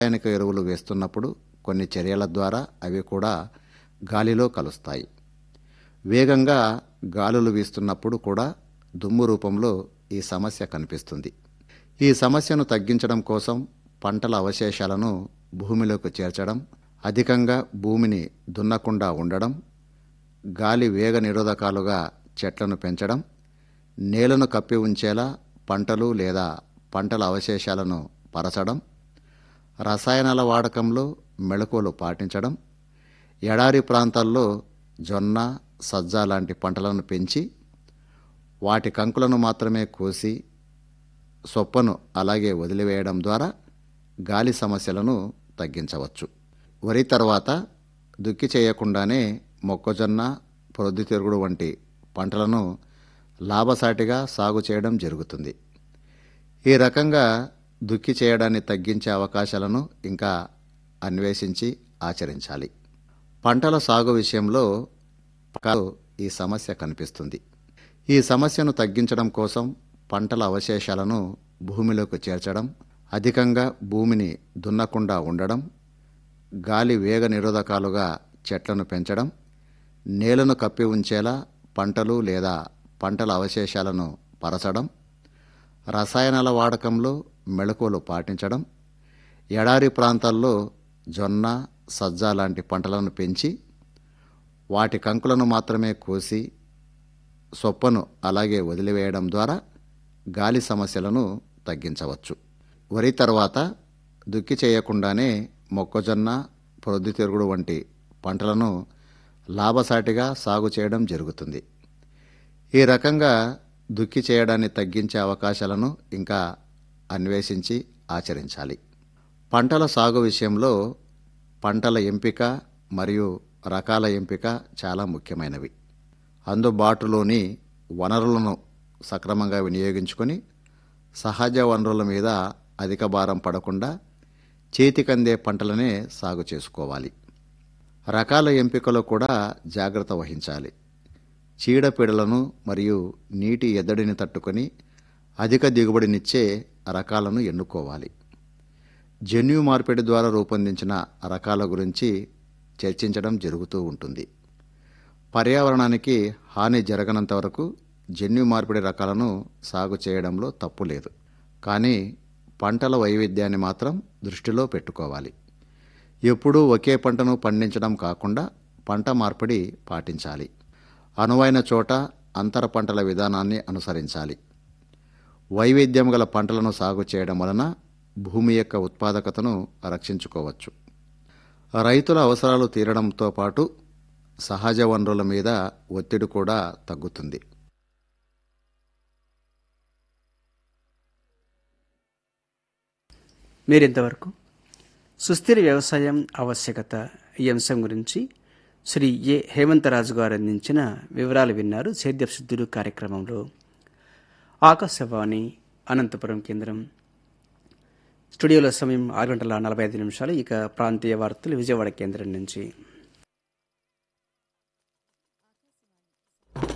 రసాయనిక ఎరువులు వేస్తున్నప్పుడు కొన్ని చర్యల ద్వారా అవి కూడా గాలిలో కలుస్తాయి వేగంగా గాలులు వీస్తున్నప్పుడు కూడా దుమ్ము రూపంలో ఈ సమస్య కనిపిస్తుంది ఈ సమస్యను తగ్గించడం కోసం పంటల అవశేషాలను భూమిలోకి చేర్చడం అధికంగా భూమిని దున్నకుండా ఉండడం గాలి వేగ నిరోధకాలుగా చెట్లను పెంచడం నేలను కప్పి ఉంచేలా పంటలు లేదా పంటల అవశేషాలను పరచడం రసాయనాల వాడకంలో మెళకువలు పాటించడం ఎడారి ప్రాంతాల్లో జొన్న సజ్జ లాంటి పంటలను పెంచి వాటి కంకులను మాత్రమే కోసి సొప్పను అలాగే వదిలివేయడం ద్వారా గాలి సమస్యలను తగ్గించవచ్చు వరి తర్వాత దుక్కి చేయకుండానే మొక్కజొన్న ప్రొద్దుతిరుగుడు వంటి పంటలను లాభసాటిగా సాగు చేయడం జరుగుతుంది ఈ రకంగా దుక్కి చేయడాన్ని తగ్గించే అవకాశాలను ఇంకా అన్వేషించి ఆచరించాలి పంటల సాగు విషయంలో పకాలు ఈ సమస్య కనిపిస్తుంది ఈ సమస్యను తగ్గించడం కోసం పంటల అవశేషాలను భూమిలోకి చేర్చడం అధికంగా భూమిని దున్నకుండా ఉండడం గాలి వేగ నిరోధకాలుగా చెట్లను పెంచడం నేలను కప్పి ఉంచేలా పంటలు లేదా పంటల అవశేషాలను పరచడం రసాయనాల వాడకంలో మెళకువలు పాటించడం ఎడారి ప్రాంతాల్లో జొన్న సజ్జ లాంటి పంటలను పెంచి వాటి కంకులను మాత్రమే కోసి సొప్పను అలాగే వదిలివేయడం ద్వారా గాలి సమస్యలను తగ్గించవచ్చు వరి తర్వాత దుక్కి చేయకుండానే మొక్కజొన్న ప్రొద్దుతిరుగుడు వంటి పంటలను లాభసాటిగా సాగు చేయడం జరుగుతుంది ఈ రకంగా దుక్కి చేయడాన్ని తగ్గించే అవకాశాలను ఇంకా అన్వేషించి ఆచరించాలి పంటల సాగు విషయంలో పంటల ఎంపిక మరియు రకాల ఎంపిక చాలా ముఖ్యమైనవి అందుబాటులోని వనరులను సక్రమంగా వినియోగించుకొని సహజ వనరుల మీద అధిక భారం పడకుండా చేతికందే పంటలనే సాగు చేసుకోవాలి రకాల ఎంపికలో కూడా జాగ్రత్త వహించాలి చీడపీడలను మరియు నీటి ఎద్దడిని తట్టుకొని అధిక దిగుబడినిచ్చే రకాలను ఎన్నుకోవాలి జన్యు మార్పిడి ద్వారా రూపొందించిన రకాల గురించి చర్చించడం జరుగుతూ ఉంటుంది పర్యావరణానికి హాని జరగనంత వరకు జన్యు మార్పిడి రకాలను సాగు చేయడంలో తప్పు లేదు కానీ పంటల వైవిధ్యాన్ని మాత్రం దృష్టిలో పెట్టుకోవాలి ఎప్పుడూ ఒకే పంటను పండించడం కాకుండా పంట మార్పిడి పాటించాలి అనువైన చోట అంతర పంటల విధానాన్ని అనుసరించాలి వైవిధ్యం గల పంటలను సాగు చేయడం వలన భూమి యొక్క ఉత్పాదకతను రక్షించుకోవచ్చు రైతుల అవసరాలు తీరడంతో పాటు సహజ వనరుల మీద ఒత్తిడి కూడా తగ్గుతుంది మీరింతవరకు సుస్థిర వ్యవసాయం ఆవశ్యకత ఈ అంశం గురించి శ్రీ ఏ హేమంతరాజు గారు అందించిన వివరాలు విన్నారు సేద్యపు శుద్ధులు కార్యక్రమంలో ఆకాశవాణి అనంతపురం కేంద్రం స్టూడియోలో సమయం ఆరు గంటల నలభై ఐదు నిమిషాలు ఇక ప్రాంతీయ వార్తలు విజయవాడ కేంద్రం నుంచి